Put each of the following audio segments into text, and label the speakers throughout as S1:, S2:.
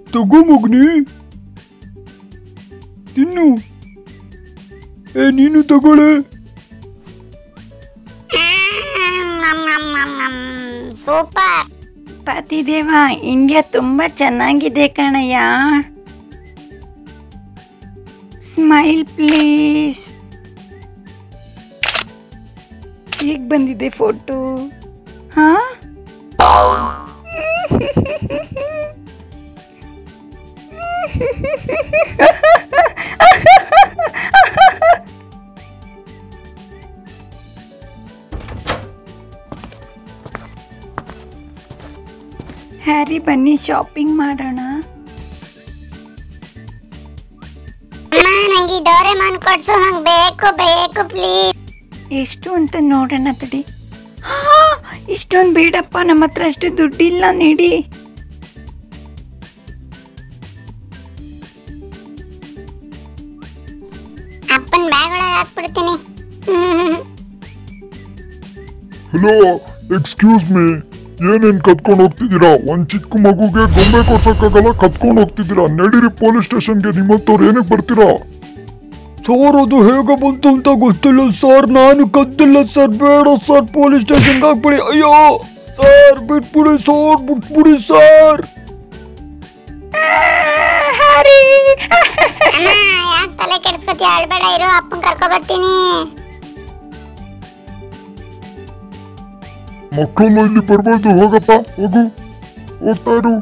S1: ತಗೋ ಮಗ್ನಿ ತಿನ್ನು ಏ ನೀನು ತಗೊಳ್ಳೆ
S2: ಸೂಪರ್
S3: ಪತಿದೇವ ಇಂಡಿಯಾ ತುಂಬಾ ಚೆನ್ನಾಗಿದೆ ಕಣಯ್ಯ ಸ್ಮೈಲ್ ಪ್ಲೀಸ್ ಈಗ ಬಂದಿದೆ ಫೋಟೋ ಹಾ ಹ್ಯಾರಿ ಬನ್ನಿ ಶಾಪಿಂಗ್ ಮಾಡೋಣ
S2: ಅಮ್ಮ ನಂಗೆ ಈ ಡೋರೆಮಾನ್ ಕೊಡ್ಸು ನಂಗೆ ಬೇಕು ಬೇಕು ಪ್ಲೀಸ್
S3: ಎಷ್ಟು ಅಂತ ನೋಡೋಣ ತಡಿ ಹಾ ಇಷ್ಟೊಂದು ಬೇಡಪ್ಪ ನಮ್ಮ ಹತ್ರ ಅಷ್ಟು ದುಡ್ಡಿಲ್ಲ ನೀಡಿ
S2: ಅಪ್ಪನ ಬ್ಯಾಗ್ ಒಳಗೆ ಹಾಕ್ಬಿಡ್ತೀನಿ ಹ್ಮ್.
S4: ಹಲೋ ಎಕ್ಸ್ಕ್ಯೂಸ್ ಮೀ ಏನೇನ್ ಕತ್ಕೊಂಡು ಹೋಗ್ತಿದ್ದೀರಾ ಒಂದ್ ಚಿಕ್ಕ ಮಗುಗೆ ಗೊಂಬೆ ಕೊಡ್ಸಕ್ಕಾಗಲ್ಲ ಕತ್ಕೊಂಡು ಹೋಗ್ತಿದ್ದೀರಾ ನಡೀರಿ ಪೊಲೀಸ್ ಸ್ಟೇಷನ್ಗೆ ನಿಮ್ಮಂತವ್ರು ಏನಕ್ಕೆ ಬರ್ತೀರಾ
S1: ಸರ್ ಅದು ಹೇಗೆ ಬಂತು ಅಂತ ಗೊತ್ತಿಲ್ಲ ಸರ್ ನಾನು ಕದ್ದಿಲ್ಲ ಸರ್ ಬೇಡ ಸರ್ ಪೊಲೀಸ್ ಸ್ಟೇಷನ್ಗೆ ಹಾಕ್ಬಿಡಿ ಅಯ್ಯೋ ಸರ್ ಬಿಟ್ಬಿಡಿ ಸರ್ ಬಿಟ್ಬಿಡಿ ಸರ್
S2: ಅಮ್ಮ ಯಾಕೆ ತಲೆ ಕೆಡ್ಸ್ಕೊತಿ ಅಳ್ಬೇಡ ಇರು ಅಪ್ಪನ್ ಕರ್ಕೊ ಬರ್ತೀನಿ
S4: ಮಕ್ಕಳೆಲ್ಲ ಇಲ್ಲಿ ಬರ್ಬಾರ್ದು ಹೋಗಪ್ಪ ಹೋಗು ಹೋಗ್ತಾ ಇರು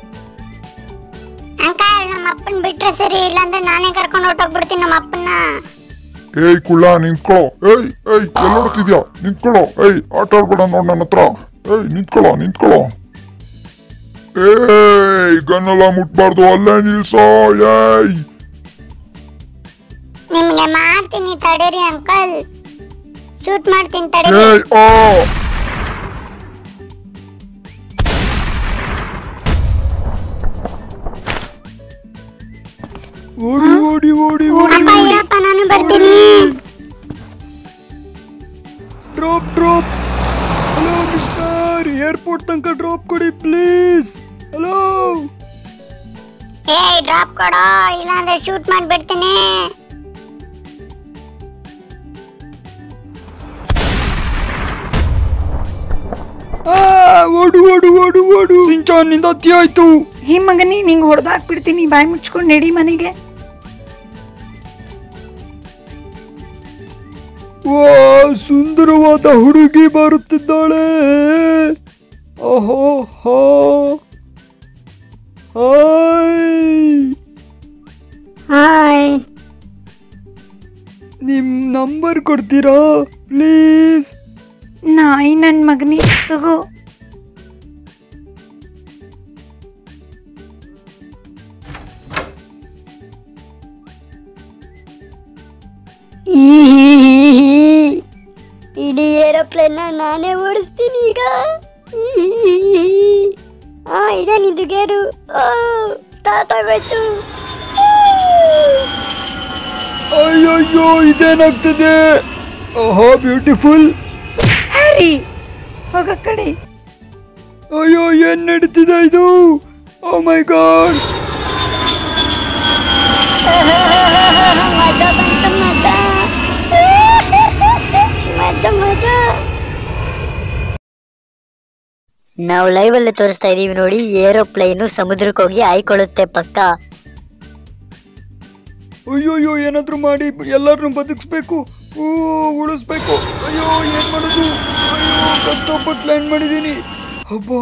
S2: ಅಂಕಲ್ ನಮ್ಮ ಅಪ್ಪನ್ ಬಿಟ್ರೆ ಸರಿ ಇಲ್ಲಾಂದ್ರೆ ನಾನೇ ಕರ್ಕೊಂಡು ಹೊಟ್ಟೋಗ್ಬಿಡ್ತೀನಿ ನಮ್ಮ ಅಪ್ಪನ್ನ
S4: ಏಯ್ ಕುಳ್ಳ ನಿಂತ್ಕೊಳ್ಳೋ ಏಯ್ ಏಯ್ ಎಲ್ಲೋಡ್ತಿದ್ಯಾ ನಿಂತ್ಕೊಳ್ಳೋ ಏಯ್ ಆಟ ಆಡ್ಬೇಡ ನೋಡ್ ನನ್ನ ಹತ್ರ ಏಯ್ ನಿಂತ್ಕೊಳ್ಳೋ ನಿಂತ್ಕೊಳ್ಳೋ ಏಯ್ ಗನ್ನೆಲ್ಲ ಮುಟ್ಬಾರ್ದು ಅಲ್ಲೇ ನಿಲ್ಸೋ ಏಯ್
S2: ನಿಮ್ಗೆ ಮಾಡ್ತೀನಿ ತಡೀರಿ ಅಂಕಲ್ ಶೂಟ್ ಮಾಡ್ತೀನಿ ತಡೀರಿ
S4: ಏಯ್ ಆ
S1: ಓಡಿ ಓಡಿ ಓಡಿ ಓಡಿ
S2: ಅಪ್ಪ ಇರಪ್ಪ ನಾನು ಬರ್ತೀನಿ
S1: drop drop hello mister airport ತನಕ ಡ್ರಾಪ್ ಕೊಡಿ ಪ್ಲೀಸ್ ಹಲೋ
S2: ಏಯ್ ಡ್ರಾಪ್ ಕೊಡೋ ಇಲ್ಲಾಂದ್ರೆ ಶೂಟ್ ಮಾಡ್ಬಿಡ್ತೀನಿ
S1: ಆ, ಓಡು ಓಡು ಓಡು ಓಡು ಸಿಂಚಾನ್ನಿಂದ ಅತಿ ಆಯ್ತು
S3: ಹೇ ಮಗನೇ ನಿಂಗೆ ಹೊಡೆದಾಕ್ಬಿಡ್ತೀನಿ ಬಾಯಿ ಮುಚ್ಕೊಂಡು ನಡಿ ಮನೆಗೆ
S1: ವಾ ಸುಂದರವಾದ ಹುಡುಗಿ ಬರುತ್ತಿದ್ದಾಳೆ ಓಹೋ ಹೋ ಹಾಯ್
S2: ಹಾಯ್
S1: ನಿಮ್ ನಂಬರ್ ಕೊಡ್ತೀರಾ ಪ್ಲೀಸ್
S3: ನಾಯಿ ನನ್ನ ಮಗನೇ ತಗೋ
S2: ಇಡೀ ಏರೋಪ್ಲೇನ್ ನಾನೇ ಓಡಿಸ್ತೀನಿ ಈಗ ಆ ಇದೆ ನಿಂದು ಗೇರು ಸ್ಟಾರ್ಟ್ ಆಗೋಯ್ತು
S1: ಅಯ್ಯಯ್ಯೋ ಇದೇನಾಗ್ತದೆ ಓಹೋ ಬ್ಯೂಟಿಫುಲ್
S3: ಹ್ಯಾರಿ ಹೋಗ ಕಡೆ
S1: ಅಯ್ಯೋ ಏನ್ ನಡೀತಿದೆ ಇದು ಓ ಮೈ ಗಾಡ್
S2: ಮಜಾ ಬಂತು ಮಜಾ ಮಜಾ ಮಜಾ
S5: ನಾವು ಲೈವ್ ಅಲ್ಲಿ ತೋರಿಸ್ತಾ ಇದೀವಿ ನೋಡಿ ಏರೋಪ್ಲೇನು ಸಮುದ್ರಕ್ಕೆ ಹೋಗಿ ಆಯ್ಕೊಳ್ಳುತ್ತೆ ಪಕ್ಕ
S1: ಅಯ್ಯೋಯ್ಯೋ ಏನಾದ್ರೂ ಮಾಡಿ ಎಲ್ಲರನ್ನು ಬದುಕಿಸ್ಬೇಕು ಓ ಉಳಿಸ್ಬೇಕು ಅಯ್ಯೋ ಏನ್ ಮಾಡೋದು ಅಯ್ಯೋ ಕಷ್ಟಪಟ್ಟು ಲ್ಯಾಂಡ್ ಮಾಡಿದ್ದೀನಿ ಹಬ್ಬ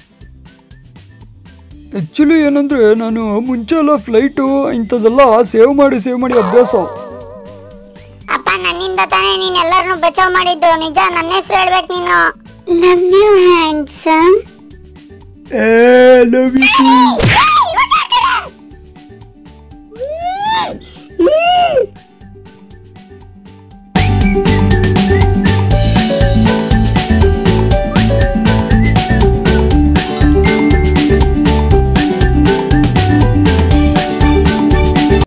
S1: ಆ್ಯಕ್ಚುಲಿ ಏನಂದ್ರೆ ನಾನು ಮುಂಚೆ ಎಲ್ಲ ಫ್ಲೈಟು ಇಂಥದ್ದೆಲ್ಲ ಸೇವ್ ಮಾಡಿ ಸೇವ್ ಮಾಡಿ ಅಭ್ಯಾಸ
S2: ಅಪ್ಪ ನನ್ನಿಂದ ತಾನೇ ನೀನ್ ಎಲ್ಲರನ್ನು ಬಚಾವ್ ಮಾಡಿದ್ದು ನಿಜ ನನ್ನ ಹೆಸರು ಹೇಳ್ಬೇಕು ನೀನು ಲವ್ ಯು ಹ್ಯಾಂಡ್ಸಮ್
S1: ಏ ಲವ್ ಯು